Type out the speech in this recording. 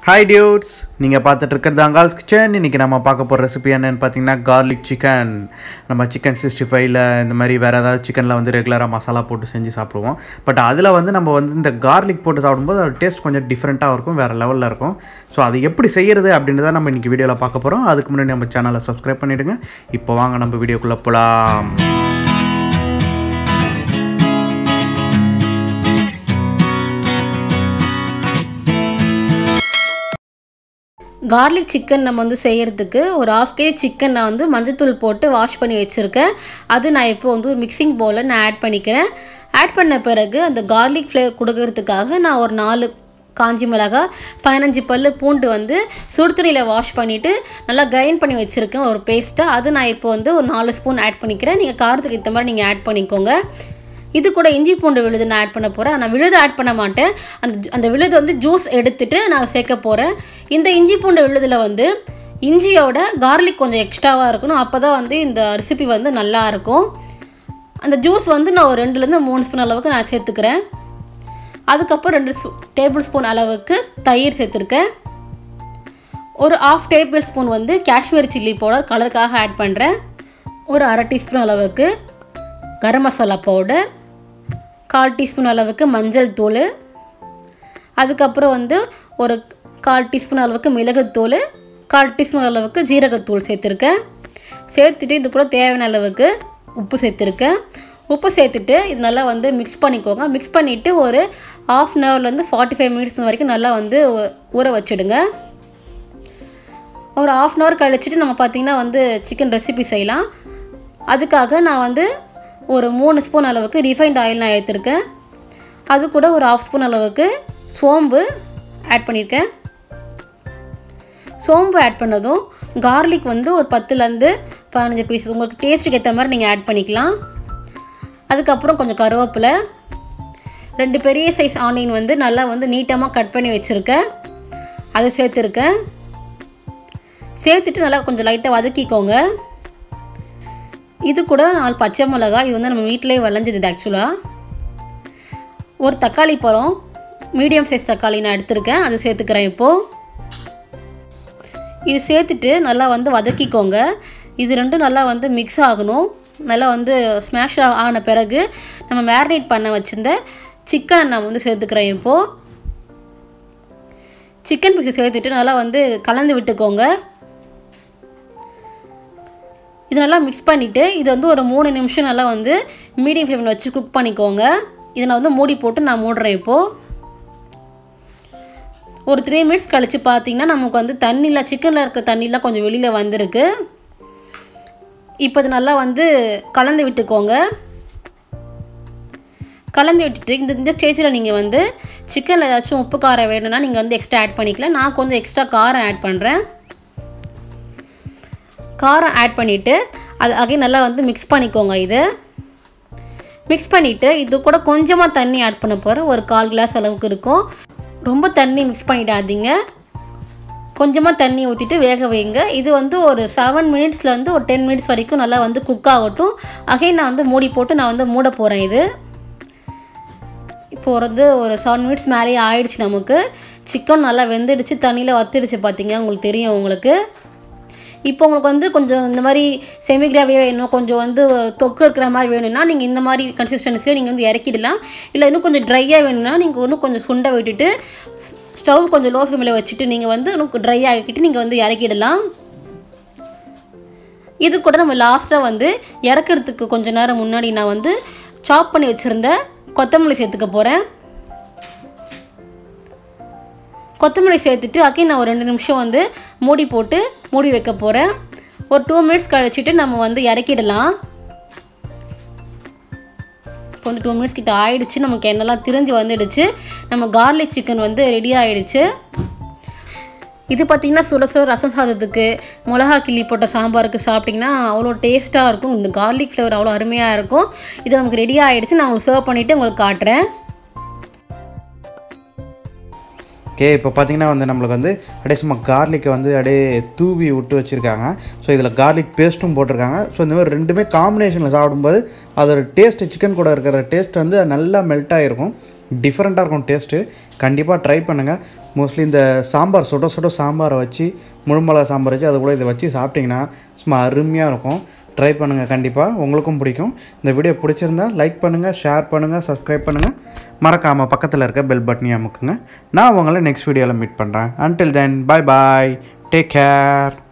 hi dudes நீங்கள் பார்த்துட்டு இருக்கிறது அங்கால்ஸ் கிச்சன் இன்றைக்கி நம்ம பார்க்க போகிற ரெசிபி என்னென்னு பார்த்தீங்கன்னா கார்லிக் சிக்கன் நம்ம சிக்கன் சிக்ஸ்டி ஃபைவ்ல இந்த மாதிரி வேறு ஏதாவது சிக்கனில் வந்து ரெகுலராக மசாலா போட்டு செஞ்சு சாப்பிடுவோம் பட் அதில் வந்து நம்ம வந்து இந்த கார்லிக் போட்டு சாப்பிடும்போது அது டேஸ்ட் கொஞ்சம் டிஃப்ரெண்ட்டாக இருக்கும் வேறு லெவலில் இருக்கும் ஸோ அது எப்படி செய்கிறது அப்படின்றத நம்ம இன்றைக்கி வீடியோவில் பார்க்க போகிறோம் அதுக்கு முன்னாடி நம்ம சேனலை சப்ஸ்கிரைப் பண்ணிவிடுங்க இப்போ வாங்க நம்ம வீடியோக்குள்ளே போகலாம் கார்லிக் சிக்கன் நம்ம வந்து செய்கிறதுக்கு ஒரு ஆஃப் கேஜி சிக்கன் நான் வந்து மஞ்சத்தூள் போட்டு வாஷ் பண்ணி வச்சுருக்கேன் அது நான் இப்போ வந்து ஒரு மிக்சிங் பவுலில் நான் ஆட் பண்ணிக்கிறேன் ஆட் பண்ண பிறகு அந்த கார்லிக் ஃப்ளேவர் கொடுக்கறதுக்காக நான் ஒரு நாலு காஞ்சி மிளகா பதினஞ்சு பல் பூண்டு வந்து சுடு தண்ணியில் வாஷ் பண்ணிவிட்டு நல்லா கிரைண்ட் பண்ணி வச்சுருக்கேன் ஒரு பேஸ்ட்டாக அது நான் இப்போ வந்து ஒரு நாலு ஸ்பூன் ஆட் பண்ணிக்கிறேன் நீங்கள் காரத்துக்கு ஏற்ற மாதிரி நீங்கள் ஆட் பண்ணிக்கோங்க இது கூட இஞ்சி பூண்டு விழுது நான் ஆட் பண்ண போகிறேன் நான் விழுது ஆட் பண்ண மாட்டேன் அந்த ஜு- அந்த விழுது வந்து ஜூஸ் எடுத்துட்டு நான் சேர்க்க போகிறேன் இந்த இஞ்சி பூண்டு விழுதில் வந்து இஞ்சியோட கார்லிக் கொஞ்சம் எக்ஸ்ட்ராவாக இருக்கணும் அப்போ தான் வந்து இந்த ரெசிபி வந்து நல்லா இருக்கும் அந்த ஜூஸ் வந்து நான் ஒரு ரெண்டுலேருந்து மூணு ஸ்பூன் அளவுக்கு நான் சேர்த்துக்கிறேன் அதுக்கப்புறம் ரெண்டு ஸ்பூ டேபிள் ஸ்பூன் அளவுக்கு தயிர் சேர்த்துருக்கேன் ஒரு ஆஃப் டேபிள் ஸ்பூன் வந்து காஷ்மீர் சில்லி பவுடர் கலருக்காக ஆட் பண்ணுறேன் ஒரு அரை டீஸ்பூன் அளவுக்கு கரம் மசாலா பவுடர் கால் டீஸ்பூன் அளவுக்கு மஞ்சள் தூள் அதுக்கப்புறம் வந்து ஒரு கால் டீஸ்பூன் அளவுக்கு மிளகுத்தூள் கால் டீஸ்பூன் அளவுக்கு ஜீரகத்தூள் சேர்த்துருக்கேன் சேர்த்துட்டு இது கூட தேவையான அளவுக்கு உப்பு சேர்த்துருக்கேன் உப்பு சேர்த்துட்டு இது நல்லா வந்து மிக்ஸ் பண்ணிக்கோங்க மிக்ஸ் பண்ணிவிட்டு ஒரு ஆஃப் அன் ஹவர்லேருந்து ஃபார்ட்டி ஃபைவ் மினிட்ஸ் வரைக்கும் நல்லா வந்து ஊ- ஊற வச்சிடுங்க ஒரு ஆஃப் அன் ஹவர் கழிச்சிட்டு நம்ம பார்த்திங்கன்னா வந்து சிக்கன் ரெசிபி செய்யலாம் அதுக்காக நான் வந்து ஒரு மூணு ஸ்பூன் அளவுக்கு ரிஃபைண்ட் ஆயில் நான் எடுத்திருக்கேன் அது கூட ஒரு ஆஃப் ஸ்பூன் அளவுக்கு சோம்பு ஆட் பண்ணியிருக்கேன் சோம்பு ஆட் பண்ணதும் கார்லிக் வந்து ஒரு பத்துலேருந்து பதினஞ்சு பீஸ் உங்களுக்கு டேஸ்ட்டுக்கு ஏற்ற மாதிரி நீங்கள் ஆட் பண்ணிக்கலாம் அதுக்கப்புறம் கொஞ்சம் கருவேப்பிலை ரெண்டு பெரிய சைஸ் ஆனியன் வந்து நல்லா வந்து நீட்டமாக கட் பண்ணி வச்சுருக்கேன் அதை சேர்த்துருக்கேன் சேர்த்துட்டு நல்லா கொஞ்சம் லைட்டாக வதக்கிக்கோங்க இது கூட நாலு பச்சை மிளகாய் இது வந்து நம்ம வீட்டிலேயே விளைஞ்சது இது ஆக்சுவலாக ஒரு தக்காளி பழம் மீடியம் சைஸ் தக்காளி நான் எடுத்திருக்கேன் அதை சேர்த்துக்கிறேன் இப்போது இது சேர்த்துட்டு நல்லா வந்து வதக்கிக்கோங்க இது ரெண்டும் நல்லா வந்து மிக்ஸ் ஆகணும் நல்லா வந்து ஸ்மாஷ் ஆன பிறகு நம்ம மேரினேட் பண்ண வச்சுருந்த சிக்கனை நான் வந்து சேர்த்துக்கிறேன் இப்போது சிக்கன் பீஸ் சேர்த்துட்டு நல்லா வந்து கலந்து விட்டுக்கோங்க இது நல்லா மிக்ஸ் பண்ணிவிட்டு இது வந்து ஒரு மூணு நிமிஷம் நல்லா வந்து மீடியம் ஃப்ளேமில் வச்சு குக் பண்ணிக்கோங்க இதை நான் வந்து மூடி போட்டு நான் மூடுறேன் இப்போது ஒரு த்ரீ மினிட்ஸ் கழித்து பார்த்தீங்கன்னா நமக்கு வந்து தண்ணியில் சிக்கனில் இருக்கிற தண்ணிலாம் கொஞ்சம் வெளியில் வந்திருக்கு இப்போ இது நல்லா வந்து கலந்து விட்டுக்கோங்க கலந்து விட்டுட்டு இந்த இந்த ஸ்டேஜில் நீங்கள் வந்து சிக்கனில் ஏதாச்சும் உப்பு காரம் வேணும்னா நீங்கள் வந்து எக்ஸ்ட்ரா ஆட் பண்ணிக்கலாம் நான் கொஞ்சம் எக்ஸ்ட்ரா காரம் ஆட் பண்ணுறேன் காரம் ஆட் பண்ணிவிட்டு அது அகைன் நல்லா வந்து மிக்ஸ் பண்ணிக்கோங்க இது மிக்ஸ் பண்ணிவிட்டு இது கூட கொஞ்சமாக தண்ணி ஆட் பண்ண போகிறேன் ஒரு கால் கிளாஸ் அளவுக்கு இருக்கும் ரொம்ப தண்ணி மிக்ஸ் பண்ணிடாதீங்க கொஞ்சமாக தண்ணி ஊற்றிட்டு வேக வைங்க இது வந்து ஒரு செவன் மினிட்ஸ்லேருந்து ஒரு டென் மினிட்ஸ் வரைக்கும் நல்லா வந்து குக் ஆகட்டும் அகைன் நான் வந்து மூடி போட்டு நான் வந்து மூட போகிறேன் இது இப்போ வந்து ஒரு செவன் மினிட்ஸ் மேலேயே ஆயிடுச்சு நமக்கு சிக்கன் நல்லா வெந்துடுச்சு தண்ணியில் வத்திடுச்சு பார்த்தீங்க உங்களுக்கு தெரியும் உங்களுக்கு இப்போ உங்களுக்கு வந்து கொஞ்சம் இந்த மாதிரி செமி கிராவியாக வேணும் கொஞ்சம் வந்து தொக்கு இருக்கிற மாதிரி வேணும்னா நீங்கள் இந்த மாதிரி கன்சிஸ்டன்சியில் நீங்கள் வந்து இறக்கிடலாம் இல்லை இன்னும் கொஞ்சம் ட்ரையாக வேணும்னா நீங்கள் இன்னும் கொஞ்சம் சுண்டை விட்டுட்டு ஸ்டவ் கொஞ்சம் லோ ஃப்ளேமில் வச்சுட்டு நீங்கள் வந்து இன்னும் ட்ரை ஆக்கிட்டு நீங்கள் வந்து இறக்கிடலாம் இது கூட நம்ம லாஸ்ட்டாக வந்து இறக்கிறதுக்கு கொஞ்ச நேரம் முன்னாடி நான் வந்து சாப் பண்ணி வச்சுருந்த கொத்தமல்லி சேர்த்துக்க போகிறேன் கொத்தமல்லி சேர்த்துட்டு அகைன் நான் ஒரு ரெண்டு நிமிஷம் வந்து மூடி போட்டு மூடி வைக்க போகிறேன் ஒரு டூ மினிட்ஸ் கழிச்சிட்டு நம்ம வந்து இறக்கிடலாம் இப்போ வந்து டூ மினிட்ஸ் கிட்ட ஆயிடுச்சு நமக்கு எண்ணெல்லாம் திரிஞ்சு வந்துடுச்சு நம்ம கார்லிக் சிக்கன் வந்து ரெடி ஆயிடுச்சு இது பார்த்திங்கன்னா சுட சுட ரசம் சாதத்துக்கு மிளகா கிள்ளி போட்ட சாம்பாருக்கு சாப்பிட்டிங்கன்னா அவ்வளோ டேஸ்ட்டாக இருக்கும் இந்த கார்லிக் ஃப்ளேவர் அவ்வளோ அருமையாக இருக்கும் இது நமக்கு ரெடி ஆகிடுச்சு நான் உங்களுக்கு சர்வ் பண்ணிவிட்டு உங்களுக்கு காட்டுறேன் ஓகே இப்போ பார்த்தீங்கன்னா வந்து நம்மளுக்கு வந்து அப்படியே சும்மா கார்லிக்கை வந்து அப்படியே தூவி விட்டு வச்சுருக்காங்க ஸோ இதில் கார்லிக் பேஸ்ட்டும் போட்டிருக்காங்க ஸோ இந்த மாதிரி ரெண்டுமே காம்பினேஷனில் சாப்பிடும்போது அதோட டேஸ்ட்டு சிக்கன் கூட இருக்கிற டேஸ்ட் வந்து நல்லா மெல்ட் ஆகிருக்கும் டிஃப்ரெண்ட்டாக இருக்கும் டேஸ்ட்டு கண்டிப்பாக ட்ரை பண்ணுங்கள் மோஸ்ட்லி இந்த சாம்பார் சுட சுட சாம்பாரை வச்சு முழுமலை சாம்பார் வச்சு அது கூட இதை வச்சு சாப்பிட்டிங்கன்னா சும்மா அருமையாக இருக்கும் ட்ரை பண்ணுங்கள் கண்டிப்பாக உங்களுக்கும் பிடிக்கும் இந்த வீடியோ பிடிச்சிருந்தா லைக் பண்ணுங்கள் ஷேர் பண்ணுங்கள் சப்ஸ்கிரைப் பண்ணுங்கள் மறக்காமல் பக்கத்தில் இருக்க பெல் பட்டனையும் அமுக்குங்க நான் உங்களை நெக்ஸ்ட் வீடியோவில் மீட் பண்ணுறேன் until then bye bye take care